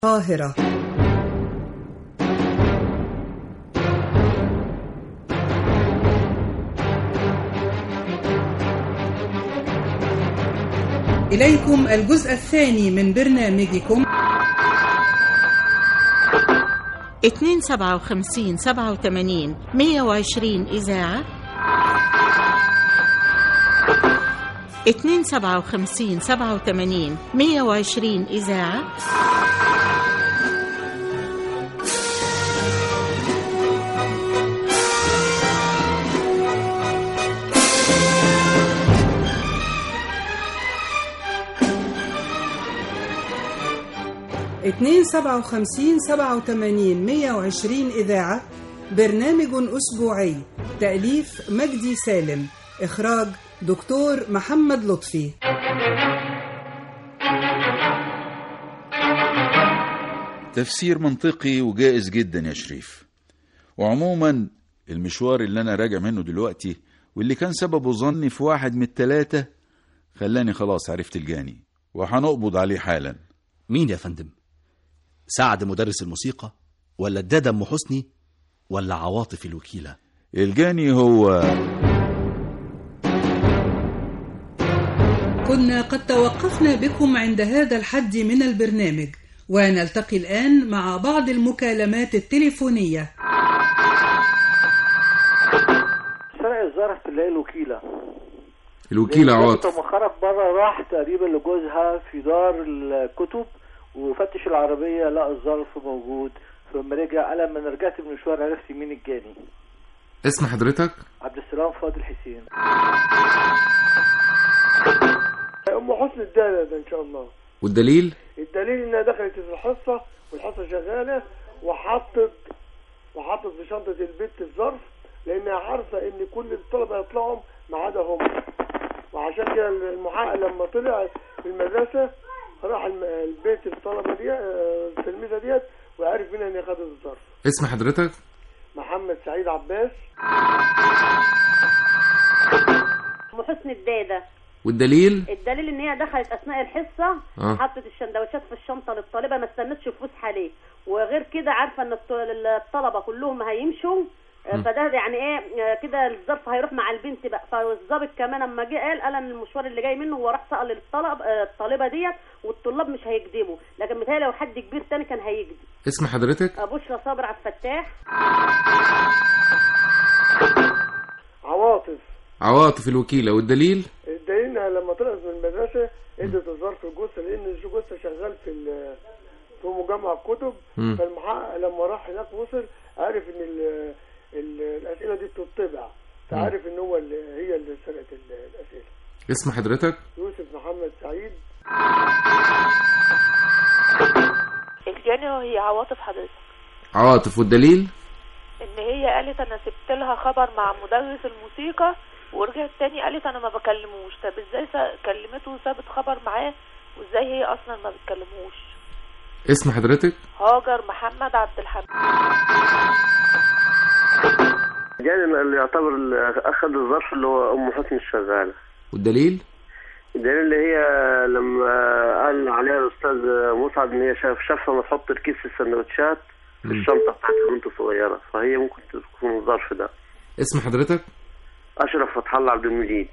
القاهرة إليكم الجزء الثاني من برنامجكم 257 87 120 إذاعة 257 87 120 إذاعة اتنين سبعة وخمسين سبعة وتمانين مية وعشرين إذاعة برنامج أسبوعي تأليف مجدي سالم إخراج دكتور محمد لطفي تفسير منطقي وجائز جدا يا شريف وعموما المشوار اللي انا راجع منه دلوقتي واللي كان سببه ظني في واحد من التلاتة خلاني خلاص عرفت الجاني وهنقبض عليه حالا مين يا فندم سعد مدرس الموسيقى ولا الدادة ام حسني ولا عواطف الوكيلة الجاني هو كنا قد توقفنا بكم عند هذا الحد من البرنامج ونلتقي الآن مع بعض المكالمات التليفونية سرق الظرف تلاقي الوكيلة الوكيلة عواطف لما خرج بره راح تقريبا لجوزها في دار الكتب وفتش العربية لقى الظرف موجود فلما رجع قال لما انا رجعت من المشوار عرفت مين الجاني اسم حضرتك عبد السلام فاضل حسين ام حسن الدالة ده ان شاء الله والدليل الدليل انها دخلت في الحصه والحصه شغاله وحطت وحطت في شنطه البيت الظرف لانها عارفه ان كل الطلبه يطلعوا ما عدا هم وعشان كده المحقق لما طلع في المدرسه راح الم- البيت الطلبه دي آه، التلميذه ديت وعرف منها ان هي خدت الظرف اسم حضرتك محمد سعيد عباس ام حسن الداده والدليل الدليل ان هي دخلت اثناء الحصه آه. حطت الشندوتشات في الشنطه للطالبه ما استنتش فسحه ليه وغير كده عارفه ان الط- الطلبه كلهم هيمشوا آه، فده يعني ايه آه، كده الظرف هيروح مع البنت بقى فالظابط كمان اما جه قال قال ان المشوار اللي جاي منه هو راح سال الطلب آه، الطالبه ديت والطلاب مش هيكذبوا لكن متهيألي لو حد كبير تاني كان هيكذب اسم حضرتك آه، بشرى صابر عبد الفتاح عواطف عواطف الوكيلة والدليل الدليل انها لما طلعت من المدرسه ادت الظرف لجوزها لان جوزها شغال في ال- في مجمع الكتب مم. فالمحقق لما راح هناك وصل عرف ان ال ال الاسئله دي بتطبع فعرف ان هو اللي هي اللي سرقت ال- الاسئله اسم حضرتك يوسف محمد سعيد الجاني هي عواطف حضرتك عواطف والدليل ان هي قالت انا سبت لها خبر مع مدرس الموسيقى ورجعت تاني قالت انا ما بكلموش طب ازاي سا- كلمته وسابت خبر معاه وازاي هي اصلا ما بتكلموش اسم حضرتك هاجر محمد عبد الحميد يعني اللي يعتبر اللي اخذ الظرف اللي هو ام حسن الشغاله والدليل الدليل اللي هي لما قال عليها الاستاذ مسعد ان هي شاف شافها ما تحط الكيس السندوتشات في الشنطه بتاعت بنت صغيره فهي ممكن تكون الظرف ده اسم حضرتك اشرف فتح الله عبد المجيد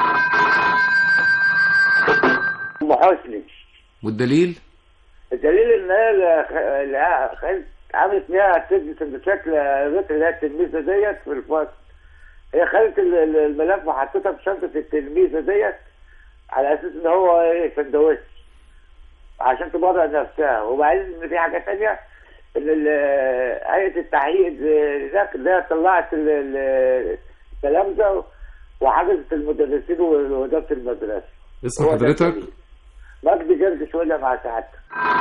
ام حسني والدليل الدليل ان هي اللي- اللي خلت عملت فيها تدي سندوتشات للبنت اللي هي التلميذه ديت في الفصل هي خدت ال- ال- الملف وحطيتها في شنطه التلميذه ديت على اساس ان هو ايه سندوتش عشان تبرر نفسها وبعدين ان في حاجه تانية ان ال- هيئه التحقيق هناك اللي هي طلعت ال- ال- التلامذه وحجزت المدرسين واداره المدرسه اسم هو ده حضرتك الدليل. مجدي جرد شويه مع سعادتك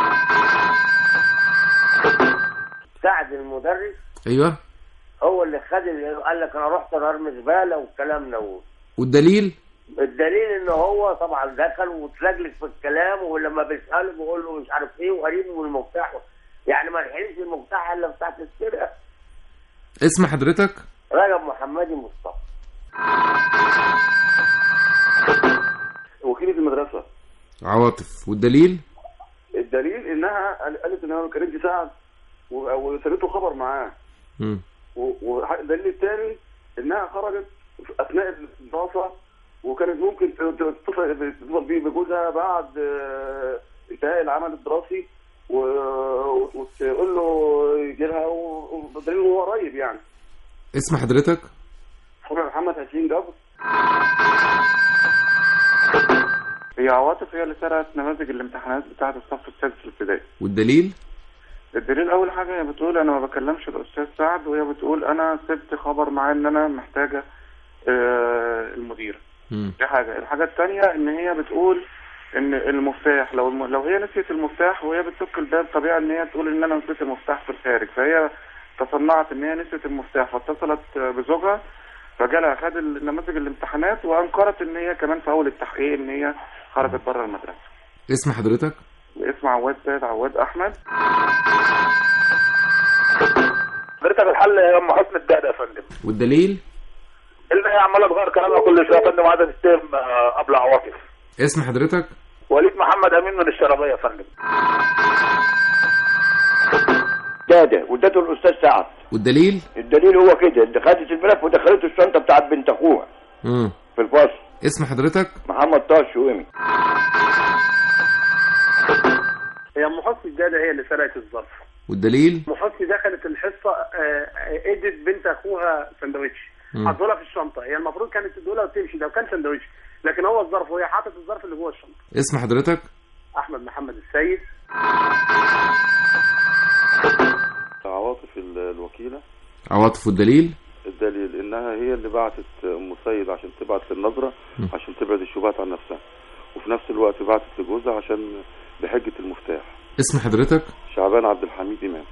سعد المدرس ايوه هو اللي خد اللي قال لك انا رحت ارمي زباله والكلام ده والدليل الدليل ان هو طبعا دخل وتلجلج في الكلام ولما بيساله بيقول له مش عارف ايه وقريب من المفتاح يعني ما لحقش المفتاح الا بتاعت السرقه اسم حضرتك رجب محمدي مصطفى وكيله المدرسه عواطف والدليل الدليل انها قال- قالت انها ما كانتش سعد و- وسابته خبر معاه مم. والدليل الثاني انها خرجت في اثناء الدراسه وكانت ممكن ت- ت- تتصل تتصل بيه بجوزها بعد آه، انتهاء العمل الدراسي و- وتقول له يجي لها و- والدليل هو قريب يعني اسم حضرتك صبحي محمد حسين جبر هي عواطف هي اللي سرقت نماذج الامتحانات بتاعة الصف السادس الابتدائي والدليل الدليل اول حاجه هي بتقول انا ما بكلمش الاستاذ سعد وهي بتقول انا سبت خبر معاه ان انا محتاجه آه، المدير مم. دي حاجه الحاجه الثانيه ان هي بتقول ان المفتاح لو الم... لو هي نسيت المفتاح وهي بتفك الباب طبيعي ان هي تقول ان انا نسيت المفتاح في الخارج فهي تصنعت ان هي نسيت المفتاح فاتصلت بزوجها فجالها خد نماذج الامتحانات وانكرت ان هي كمان في اول التحقيق ان هي خرجت بره المدرسه اسم حضرتك اسم عواد سيد عواد احمد حضرتك الحل يا ام حسن الدهد يا فندم والدليل اللي هي عماله تغير كلامها كل شويه يا فندم وعايزه تتهم آه، قبل عواطف اسم حضرتك وليد محمد امين من الشرابيه يا فندم داده وادته الاستاذ سعد والدليل الدليل هو كده اللي خدت الملف ودخلته الشنطه بتاعت بنت اخوها مم. في الفصل اسم حضرتك محمد طه الشويمي هي ام حسني الداده هي اللي سرقت الظرف والدليل ام حسني دخلت الحصه آه، ادت بنت اخوها سندوتش مم. حطوا في الشنطه هي المفروض كانت تدولها وتمشي لو كان سندوتش لكن هو الظرف وهي حاطط الظرف اللي جوه الشنطه اسم حضرتك احمد محمد السيد عواطف ال- الوكيلة عواطف والدليل الدليل انها هي اللي بعتت ام سيد عشان تبعت للنظرة م. عشان تبعد الشبهات عن نفسها وفي نفس الوقت بعتت لجوزها عشان بحجة المفتاح اسم حضرتك شعبان عبد الحميد امام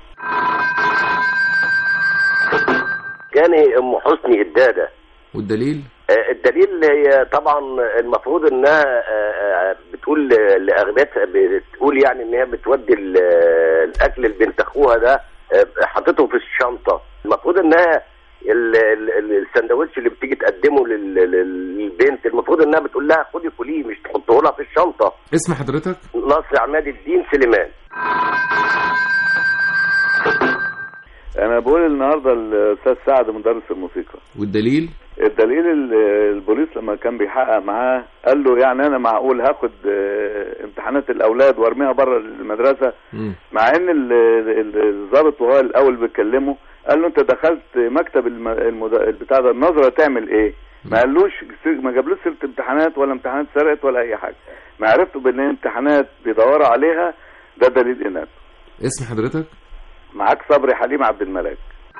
كان ام حسني الداده والدليل آه، الدليل هي طبعا المفروض انها آه، آه، بتقول لاغنيتها بتقول يعني ان هي بتودي ال- الاكل لبنت اخوها ده آه، حطته في الشنطه المفروض انها ال- ال- ال- السندوتش اللي بتيجي تقدمه لل- لل- للبنت المفروض انها بتقول لها خدي كليه مش تحطه لها في الشنطه اسم حضرتك نصر عماد الدين سليمان انا بقول النهارده الاستاذ سعد مدرس الموسيقى والدليل الدليل ال- البوليس لما كان بيحقق معاه قال له يعني انا معقول هاخد آه، امتحانات الاولاد وارميها بره المدرسه مم. مع ان ال- ال- الضابط وهو الاول بيكلمه قال له انت دخلت مكتب الم- المد... بتاع ده النظره تعمل ايه ما قالوش ما جابلوش سيره امتحانات ولا امتحانات سرقت ولا اي حاجه ما عرفته بان امتحانات بيدوروا عليها ده دليل انات اسم حضرتك معاك صبري حليم عبد الملاك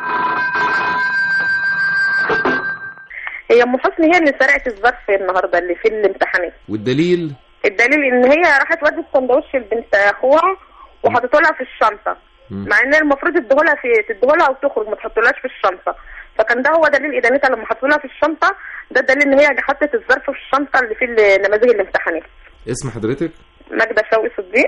هي ام حسني هي اللي سرقت الظرف النهارده اللي في الامتحانات والدليل الدليل ان هي راحت ودت سندوتش لبنت اخوها وحطته لها في الشنطه مم. مع ان المفروض تديهولها في تديهولها وتخرج ما تحطولهاش في الشنطه فكان ده هو دليل ادانتها لما حطولها في الشنطه ده دليل ان هي حطت الظرف في الشنطه اللي فيه نماذج الامتحانات اسم حضرتك ماجده شوقي صديق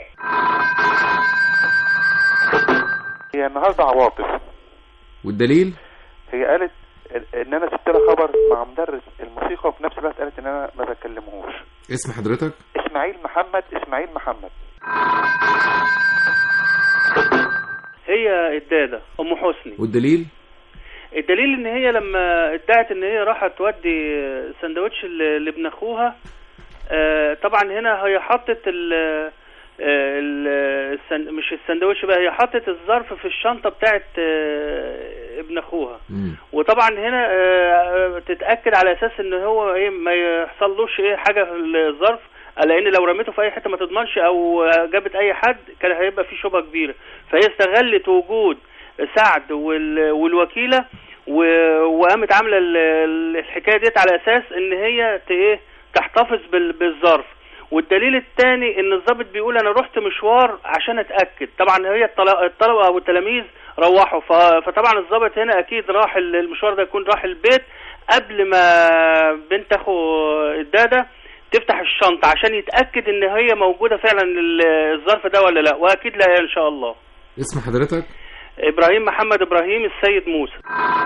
هي النهارده عواطف والدليل هي قالت ان انا سبت لها خبر مع مدرس الموسيقى وفي نفس الوقت قالت ان انا ما بكلمهوش اسم حضرتك اسماعيل محمد اسماعيل محمد هي الدادة أم حسني والدليل الدليل إن هي لما ادعت إن هي راحت تودي سندوتش ل- لابن أخوها آه، طبعا هنا هي حطت ال آه، ال- السن- مش السندوتش بقى هي حطت الظرف في الشنطة بتاعت آه، ابن أخوها وطبعا هنا آه، تتاكد على اساس ان هو ايه ما يحصلوش ايه حاجه في الظرف لان لو رميته في اي حته ما تضمنش او جابت اي حد كان هيبقى في شبهه كبيره فهي استغلت وجود سعد وال- والوكيله و- وقامت عامله ال- ال- الحكايه ديت على اساس ان هي ت- ايه تحتفظ بال- بالظرف والدليل الثاني ان الضابط بيقول انا رحت مشوار عشان اتاكد طبعا هي الطل- الطلبه او التلاميذ روحوا ف- فطبعا الضابط هنا اكيد راح ال- المشوار ده يكون راح البيت قبل ما بنت اخو الداده تفتح الشنطه عشان يتاكد ان هي موجوده فعلا ال- الظرف ده ولا لا واكيد لا ان شاء الله اسم حضرتك ابراهيم محمد ابراهيم السيد موسى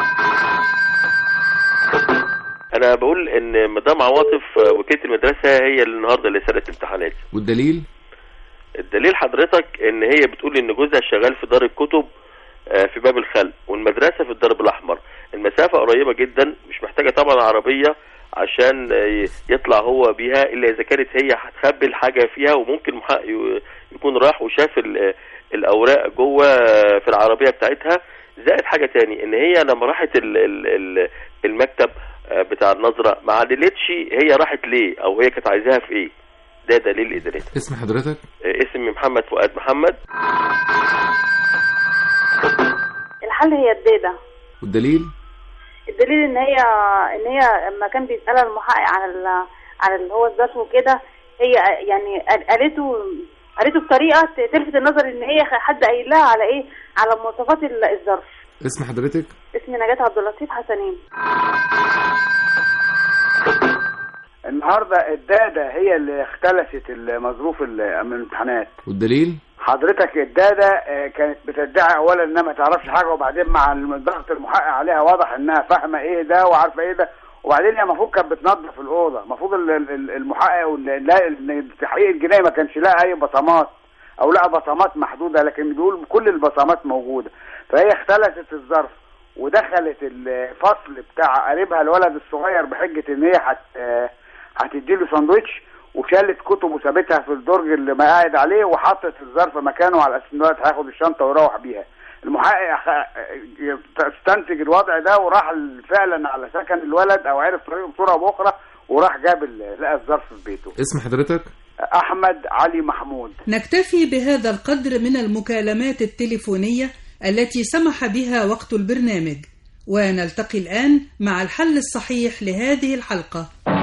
انا بقول ان مدام عواطف آه، وكيله المدرسه هي اللي النهارده اللي سرقت امتحانات والدليل الدليل حضرتك ان هي بتقول ان جوزها شغال في دار الكتب آه، في باب الخل والمدرسه في الدرب الاحمر المسافه قريبه جدا مش محتاجه طبعا عربيه عشان آه، يطلع هو بيها الا اذا كانت هي هتخبي الحاجه فيها وممكن محقق ي- يكون راح وشاف ال- الاوراق جوه آه، في العربيه بتاعتها زائد حاجه تاني ان هي لما راحت ال- ال- ال- المكتب آه، بتاع النظره ما عدلتش هي راحت ليه او هي كانت عايزاها في ايه ده دليل ادارتها اسم حضرتك آه، اسمي محمد فؤاد محمد الحل هي الداده والدليل الدليل ان هي ان هي لما كان بيسالها المحقق على ال- على اللي هو الظرف وكده هي يعني قال- قالته قالته بطريقه ت- تلفت النظر ان هي حد قايل لها على ايه على مواصفات ال- الظرف اسم حضرتك اسمي نجاة عبد اللطيف حسنين النهارده الداده هي اللي اختلست المظروف ال- من الامتحانات والدليل حضرتك الداده آه، كانت بتدعي اولا انها ما تعرفش حاجه وبعدين مع ضغط المحقق عليها واضح انها فاهمه ايه ده وعارفه ايه ده وبعدين هي المفروض كانت بتنظف الاوضه المفروض ال- ال- المحقق وال- لا التحقيق الجنائي ما كانش لقى اي بصمات او لقى بصمات محدوده لكن بيقول كل البصمات موجوده فهي اختلست الظرف ودخلت الفصل بتاع قريبها الولد الصغير بحجه ان هي هت آه، هتديله ساندوتش وشالت كتب وسابتها في الدرج اللي ما قاعد عليه وحطت الظرف مكانه على اساس ان الولد هياخد الشنطه ويروح بيها المحقق خ- استنتج الوضع ده وراح فعلا على سكن الولد او عرف طريقه بصوره او باخرى وراح جاب ال- لقى الظرف في بيته اسم حضرتك احمد علي محمود نكتفي بهذا القدر من المكالمات التليفونية التي سمح بها وقت البرنامج ونلتقي الآن مع الحل الصحيح لهذه الحلقة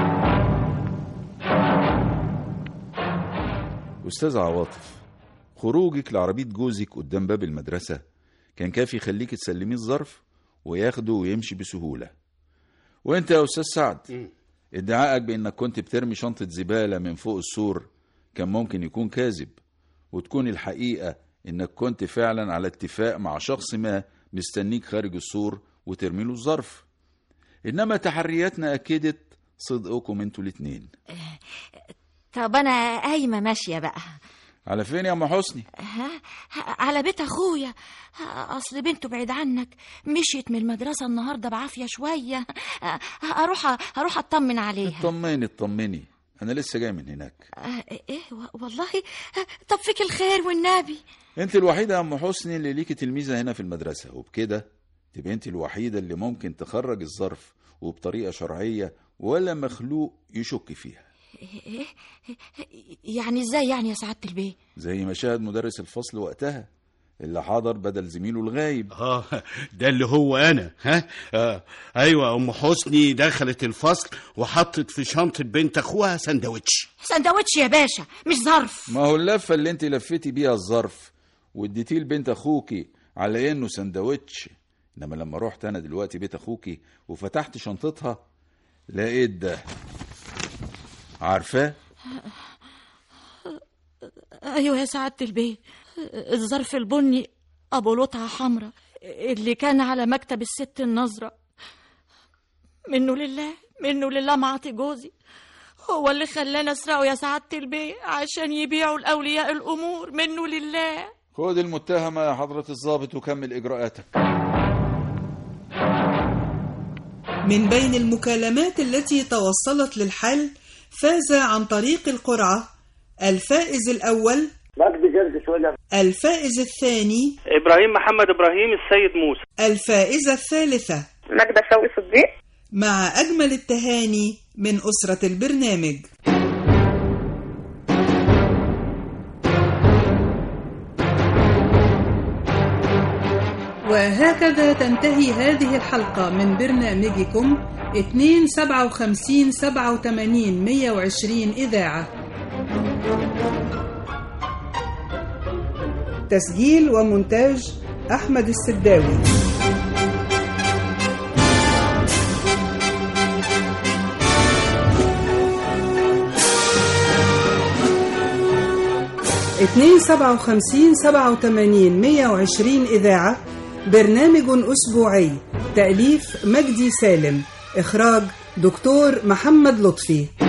أستاذ عواطف خروجك لعربية جوزك قدام باب المدرسة كان كافي يخليك تسلميه الظرف وياخده ويمشي بسهولة وانت يا أستاذ سعد ادعائك بأنك كنت بترمي شنطة زبالة من فوق السور كان ممكن يكون كاذب وتكون الحقيقة انك كنت فعلا على اتفاق مع شخص ما مستنيك خارج السور وترمي له الظرف انما تحرياتنا اكدت صدقكم انتوا الاتنين طب انا قايمه ماشيه بقى على فين يا ام حسني ها على بيت اخويا اصل بنته بعيد عنك مشيت من المدرسه النهارده بعافيه شويه اروح اروح اطمن عليها اطمني اطمني انا لسه جاي من هناك ايه و- والله طب فيك الخير والنبي انت الوحيده يا ام حسني اللي ليكي تلميذه هنا في المدرسه وبكده تبقى انت الوحيده اللي ممكن تخرج الظرف وبطريقه شرعيه ولا مخلوق يشك فيها إيه؟ يعني ازاي يعني يا سعاده البيه زي ما شاهد مدرس الفصل وقتها اللي حضر بدل زميله الغايب اه ده اللي هو انا ها آه. ايوه ام حسني دخلت الفصل وحطت في شنطه بنت اخوها سندوتش سندوتش يا باشا مش ظرف ما هو اللفه اللي انت لفيتي بيها الظرف واديتيه لبنت اخوكي على انه سندوتش انما لما رحت انا دلوقتي بيت اخوكي وفتحت شنطتها لقيت ده عارفاه ايوه يا سعاده البيه الظرف البني ابو لطعه حمراء اللي كان على مكتب الست النظره منه لله منه لله معاطي جوزي هو اللي خلانا اسرقه يا سعاده البيه عشان يبيعوا لاولياء الامور منه لله خد المتهمه يا حضره الضابط وكمل اجراءاتك من بين المكالمات التي توصلت للحل فاز عن طريق القرعة الفائز الأول مجدي جرج شويه الفائز الثاني ابراهيم محمد ابراهيم السيد موسى الفائزة الثالثة نجدة شوقي صديق مع أجمل التهاني من أسرة البرنامج وهكذا تنتهي هذه الحلقة من برنامجكم 257 87 120 إذاعة تسجيل ومونتاج أحمد السداوي اتنين سبعة وخمسين سبعة وتمانين مية وعشرين إذاعة برنامج أسبوعي تأليف مجدي سالم إخراج دكتور محمد لطفي